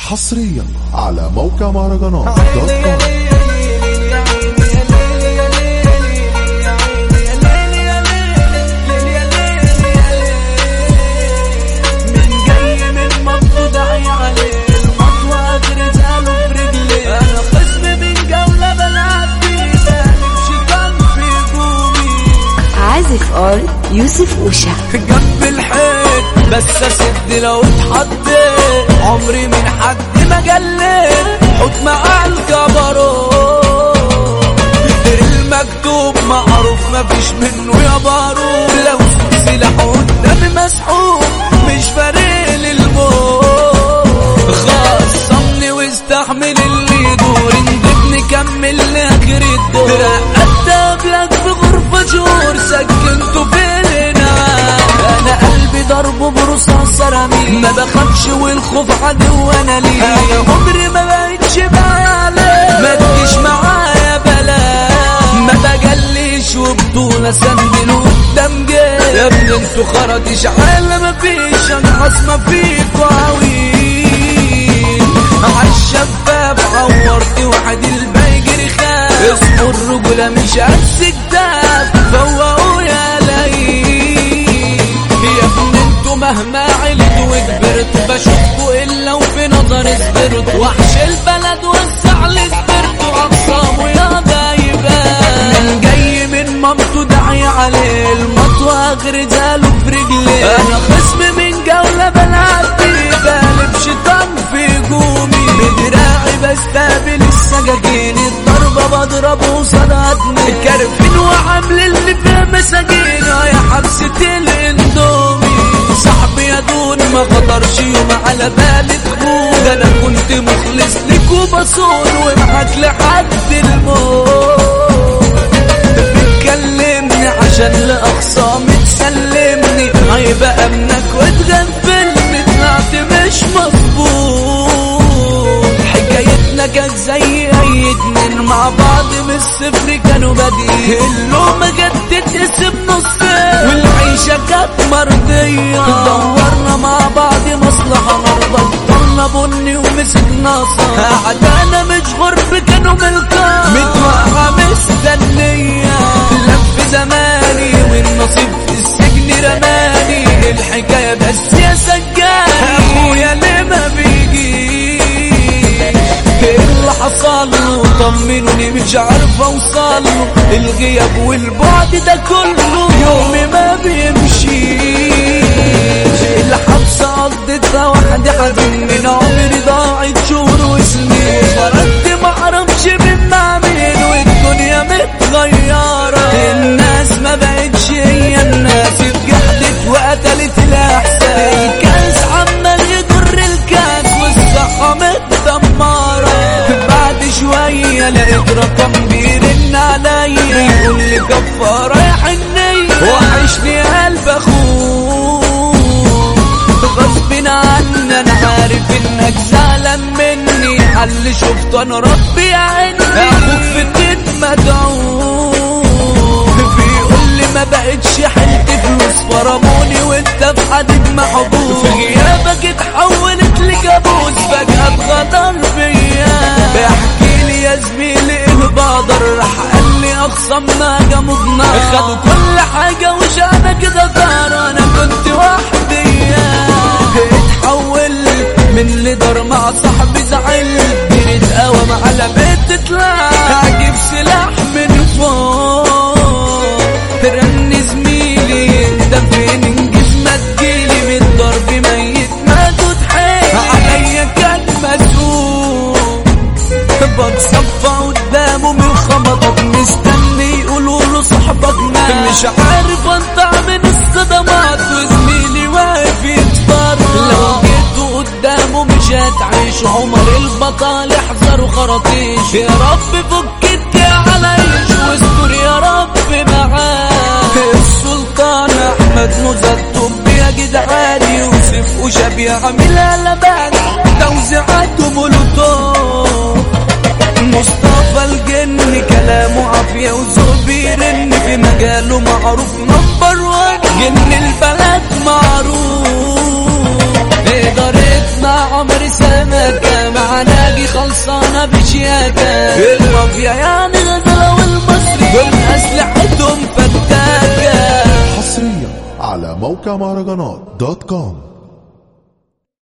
حصريا على موقع مهرجانات دوت كوم من جاي من مفروض عليه المطوى غرزاله في رجلي انا خصم من جولة بلعب فيه بمشي كان في هجومي عازف اول يوسف اوشا جنب الحيط بس اسد لو اتحطيت عمري من حد ما جليت حط مع الجبروت المكتوب معروف مفيش منه يا بارود لو سلاح قدامي مسحوب مش فارق لي الموت خصمني واستحمل اللي يدور انجبني كمل لاخر الدور رقدت قبلك في غرفة جور سكنته في الهناء انا قلبي ضربه برصاص رميل ما بخافش والخوف عدو انا ليه انا عمري ما بقتش بعلى ما تجيش معايا بلا ما بجليش وبطولة سندل قدام جاي يا ابني انتوا خرطيش عالة ما فيش انقص ما فيكوا عويل عالشباب عورت واحد الباقي جري خاف اسمه الرجولة مش قد كتاب فوقوا يا ليل يا ابني انتوا مهما علت وكبرت بشوفكوا الا وفي نظري صبرت وحش البلد وسع لي صبرت واقسامه يا غايبان من جاي من مامته داعي عليه المطوى غرزاله في رجلي انا خصم من جولة بلعب فيه بقلب شيطان في هجومي بدراعي بستقبل السجاجين الضربة بضربه صدقتني كارفين وعامل اللي فيه مساجين يا حبسة الاندومي صاحبي يا دون ما خطرش يوم على بالي تكون ده انا كنت مخلص لك وبصون ومعاك لحد الموت بتكلمني عشان لأقصى تسلمني هيبقى امنك وتغفلني طلعت مش مظبوط حكايتنا كانت زي اي اتنين مع بعض من الصفر كانوا بادئين اللومة جت تتقسم نصين والعيشة كانت مرضية دورنا مع بعض مصلحة مرضى بطلنا بني ومسكنا صار أعدانا مش غرب كانوا ملكا متوقعة مستنية لف زماني والنصيب في السجن رماني الحكاية بس يا سجان أخويا ليه ما بيجي ايه اللي حصل له طمنوني مش عارف اوصل له الغياب والبعد ده كله يومي ما بيمشي الحبسة قضيتها وحدي حزين من عمري ضاعت شهور وسنين خرجت معرفش من مع مين والدنيا متغيرة الناس ما بقتش هي الناس اتجحدت وقتلت الأحساس الكاس عمال يضر الكاس والصحة متدمرة بعد شوية لقيت رقم بيرن عليا يقول لي كفارة رايح النية وحشني قلب اخوك غصب عني انا عارف انك زعلان مني حل شفته انا ربي عني اخوك في الدين مدعوك بيقول لي ما بقتش حلت فلوس فرموني وانت في حديد محبوس في غيابك اتحولت لكابوس فجأة اتغدر فيا احكي لي يا زميلي ايه بقدر راح قال لي اخصمنا جامدنا خدوا كل حاجة وش انا كده دار انا كنت وحدي اتحولت من ليدر مع صاحبي زعل جريت قوام على بيت تطلع اجيب سلاح من فوق رن زميلي انت فين انجز ما تجيلي من الضرب ميت ما تتحيل عليا كان مسؤول بتصفى قدامه من خبطك مستني يقولوا له صاحبك مات مش عارف انطع من الصدمات وزميلي واقف يتفرج لو جيتوا قدامه مش هتعيش عمر البطل احذروا خراطيش يا رب فك عليش واستر يا رب معاه السلطان احمد مزتب يا جدعان يوسف وشاب يعمل قلبان توزيعاته مولوتوف مصطفى الجن كلامه عافية وذوق بيرن في مجاله معروف نمبر وان جن البلد معروف إدارتنا عمر سنة شياكة مع ناجي خلصانة بشياكة المافيا يعني غزلة والمصري دول أسلحتهم فتاكة حصريا على موقع مهرجانات دوت كوم